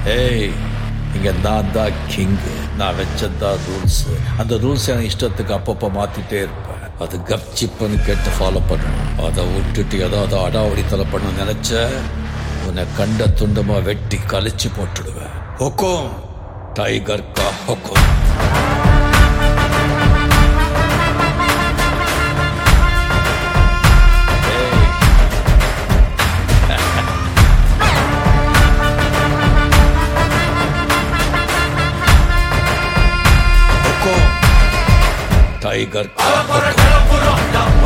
ஏய் இங்க நான் தான் கிங் நான் வச்சதான் ரூல்ஸ் அந்த ரூல்ஸ் என் இஷ்டத்துக்கு அப்பப்போ மாத்திட்டே இருப்பேன் அது கப்சிப்புன்னு கேட்டு ஃபாலோ பண்ணணும் அதை விட்டுட்டு ஏதாவது அடாவடித்தலை பண்ண நினைச்ச உன்னை கண்ட துண்டமா வெட்டி கழிச்சு போட்டுடுவேன் ஹொக்கும் டைகர் கா ஹொக்கும் ஹொக்கும் டைகர் கா ஹொக்கும்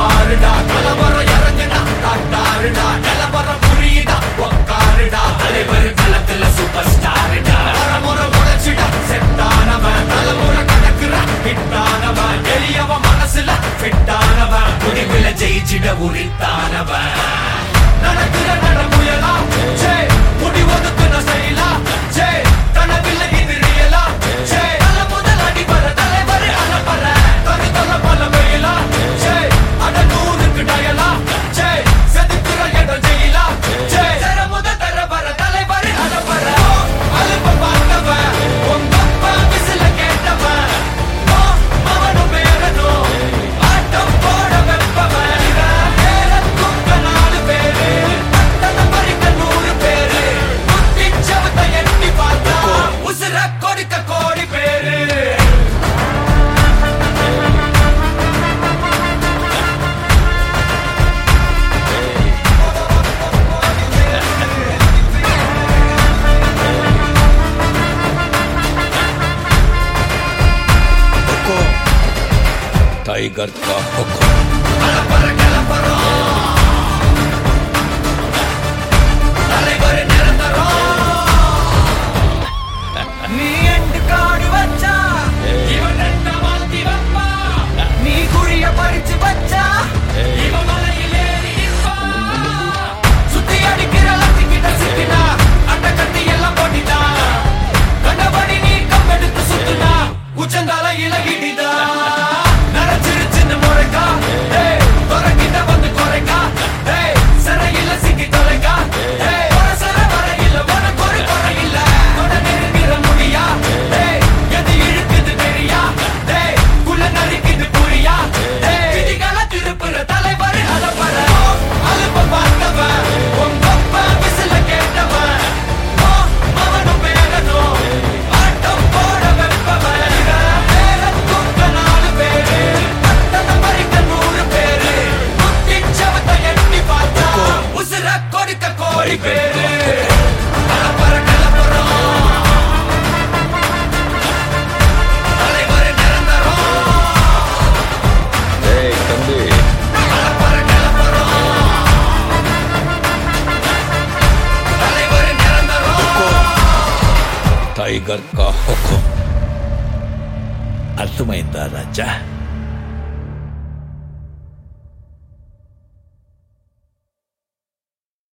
ஜெயிச்சிட உரித்தானவன் நடக்கிற நடமுயலா ஜே முடி ஒதுக்குன செயலா ஜே கனவில்லை இது ரியலா ஜே தல முதல் அடி வர தலைவர் அலப்பற தனி தல பல வெயிலா ஜே அட நூறுக்கு டயலா ஜே செதுக்குற இடம் ஜெயிலா ஜே தர முத தர வர தலைவர் அலப்பற அலுப்ப பார்த்தவன் உங்க அப்பா விசில கேட்டவன் ஓ, மவனும் பேரனும் ஆட்டம் போட வெப்பவன் இவன் பேர தூக்க நாலு பேரு பட்டணம் பறிக்க நூறு பேரு குத்தி சவத்தை எட்டி பார்த்தா உசுர கொடுக்க கோடி பேரு ஹொக்கும் டைகர் கா ஹொக்கும் தலைவர் நிரந்தரம் நீ எண்டு காடு வச்சா இவன் ரெண்ட மாத்தி வைப்பா நீ குழிய பறிச்சு வச்சா இவன் மலையில் ஏறி நிற்பா சுத்தி அடிக்கிற லத்திக்கிட்ட சிக்கினா அட்ட கட்டி எல்லாம் போட்டிதா கண்டபடி நீ கம்பெடுத்து சுத்துனா உச்சந்தால இலகிடிதா நரைச்சிருச்சுன்னு முறைக்கா ஏய் துறக்கிட்ட வந்து குறைக்கா ஏய் சிறையில சிக்கி தொலைக்கா ஏய் ஒரு சிற வரையில உனக்கு ஒரு குறை இல்ல தொட நெருங்கிற முடியா ஏய் எது இழுக்குது தெரியா ஏய் குள்ள நறுக்குது புரியா ஏய் விதிகளை திருப்புற தலைவர் அலப்பற அலுப்ப பார்த்தவன் உங்க அப்பா விசில கேட்டவன் ஓ, மவனும் பேரனும் ஆட்டம் போட வெப்பவன் இவன் பேர தூக்க நாலு பேரு பட்டணம் பறிக்க நூறு பேரு குத்தி சவத்தை எட்டி பார்த்தா உசுர கொடுக்க கோடி பேரு கலப்பற கலப்பறம் தலைவர் நிரந்தரம் ஏய் தம்பி கலப்பற கலப்பறம் தலைவர் நிரந்தரம் టైగర్ కా హుకుం అర్థమైందా రాజా